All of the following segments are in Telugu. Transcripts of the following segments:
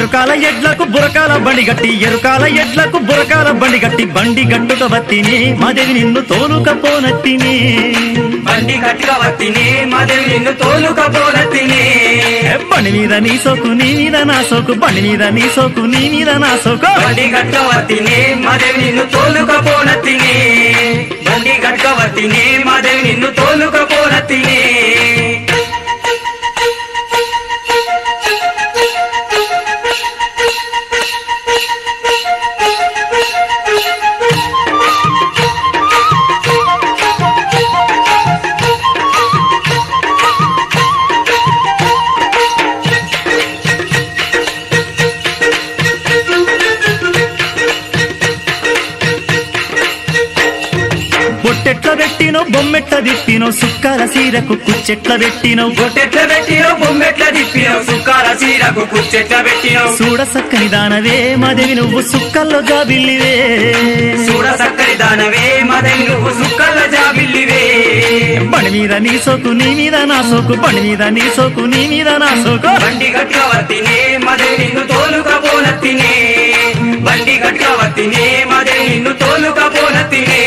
ఎరుకాల ఎడ్లకు బురకాల బండి గట్టి ఎరుకాల ఎడ్లకు బురకాల బండి గట్టి బండి గట్టుక వత్తిని మాదేవి నిన్ను తోలుకపోనత్తిని బండి గట్టిగా వత్తిని మాదేవి నిన్ను తోలుకపోనత్తిని ఏ బండి మీద నీ సోకు నీ మీద నా సోకు బండి మీద నీ సోకు నీ మీద నా సోకు బండి గట్టిగా వత్తిని మాదేవి నిన్ను తోలుకపోనత్తిని బండి గట్టిగా వత్తిని మాదేవి నిన్ను తోలుకపోనత్తిని బొట్టెట్ల పెట్టినో బొమ్మెట్ల తిప్పినో సుక్కల సీరకు కుచ్చెట్ల పెట్టినో బొట్టెట్ల పెట్టినావు బొమ్మెట్ల తిప్పినావు సుక్కాల చీరకు కుచ్చెట్ల పెట్టినావు చూడ సక్కని దానవే మాదేవి నువ్వు సుక్కల్లో జాబిల్లివే చూడ సక్కరి దానవే మాదేవి నువ్వు సుక్కల జాబిల్లివే బండి మీద నీ సోకు నీ మీద నా సోకు బండి మీద నీ సోకు నీ మీద నా సోకు బండి గట్టిగా వత్తిని మాదేవి నిన్ను తోలుకపోనత్తిని బండి గట్టిగా వత్తిని మాదేవి నిన్ను తోలుకపోనత్తిని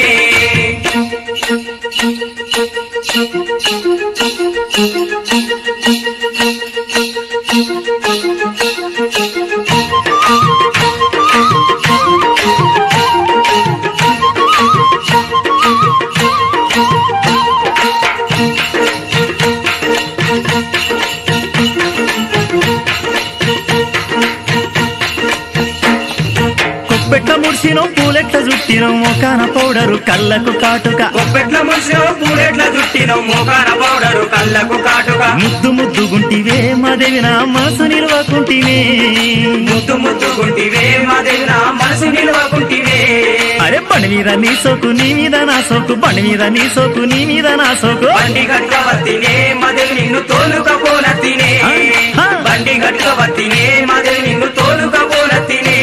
కొప్పెట్ల ముడిసినో పూలెట్ల చుట్టినో మొకాన పౌడరు కళ్ళకు కాటుక కొప్పెట్ల ముసినావు పూలెట్ల చుట్టినావు మోకాన పౌడరు కళ్ళకు కాటుగా ముద్దు ముద్దు గుంటివే మాదేవి నా మనసు నిలవకుంటినే ముద్దు ముద్దుకుంటివే మాదేవి నా మనసు నిలవకుంటివే అరే బండి మీద నీ సోకు నీ మీద నా సోకు బండి మీద నీ సోకు నీ మీద నా సోకు బండి గట్టిగా వత్తినే మాదేవి నిన్ను తోలుకపోనత్తినే ఆ. బండి గట్టిగా వత్తినే మాదేవి నిన్ను తోలుకపోనత్తినే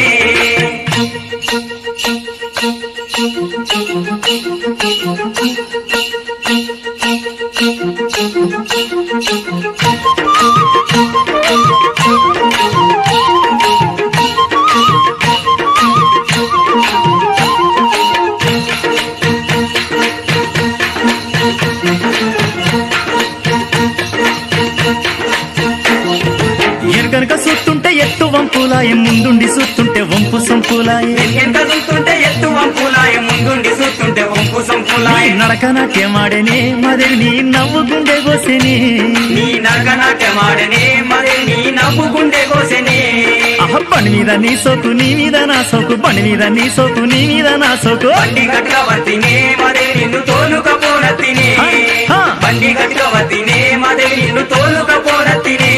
ఎనకనక సుత్తుంటే ఎత్తు వంపులాయే ముందుండి సుత్తుంటే వంపు సంపులాయే ఎంత చూస్తుంటే ఎత్తు వంపులాయ ముందుండి చూస్తుంటే వంపు సంపులాయ నడక నాట్యమాడేనే మాదేవి నీ నవ్వు గుండె గోసెని నీ నరకనాట్యమాడనే మరి నీ నవ్వుకుండే కోసనే అహ బండి మీద నీ సోకు నీ మీద నా సోకు బండి మీద నీ సోకు నీ మీద నా సోకు బండి గట్టిగా వత్తినే మరి నిన్ను తోలుకపోనత్తినే ఆ, ఆ. బండి గట్టిగా వత్తినే మరి నిన్ను తోలుకపోనత్తినే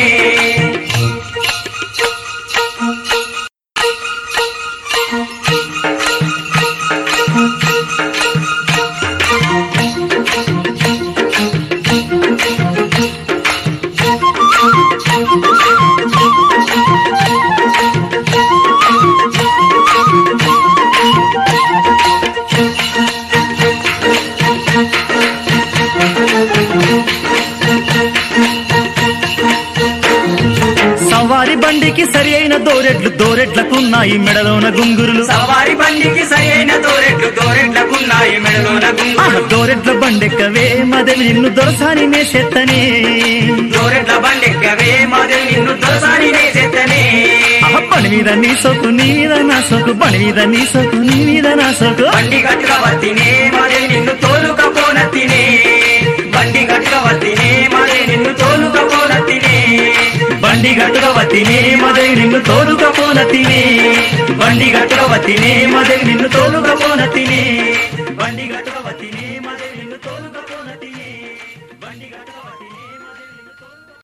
సవారి బండికి సరి అయిన దోరెడ్లు దోరెడ్లకున్నాయి మెడలోన గుంగురులు సవారి బండికి సరైన దోరెట్లు దోరెట్లకున్నాయి మెడలోన ఆహ గుంగులు దోరెడ్ల బండెక్కవే మాదేవి నిన్ను దొరసాని మేసెత్తనే దోరెట్ల బండెక్కవే మాదేవి నిన్ను దొరసాని నేసెత్తనే ఆహ బండి మీద నీ సోకు నీ మీద నా సోకు బండి మీద నీ సోకు నీ మీద నా సోకు బండి గట్టిగా వత్తినే మాదేవి నిన్ను తోలుకపోనత్తినే బండి గట్టిగా వత్తినే మాదేవి నిన్ను తోలుకపోనత్తినే బండి గట్టుగా వత్తినే మాదేవి నిన్ను తోలుకపోనతినే బండి గట్టుగా వత్తినే మాదేవి నిన్ను తోలు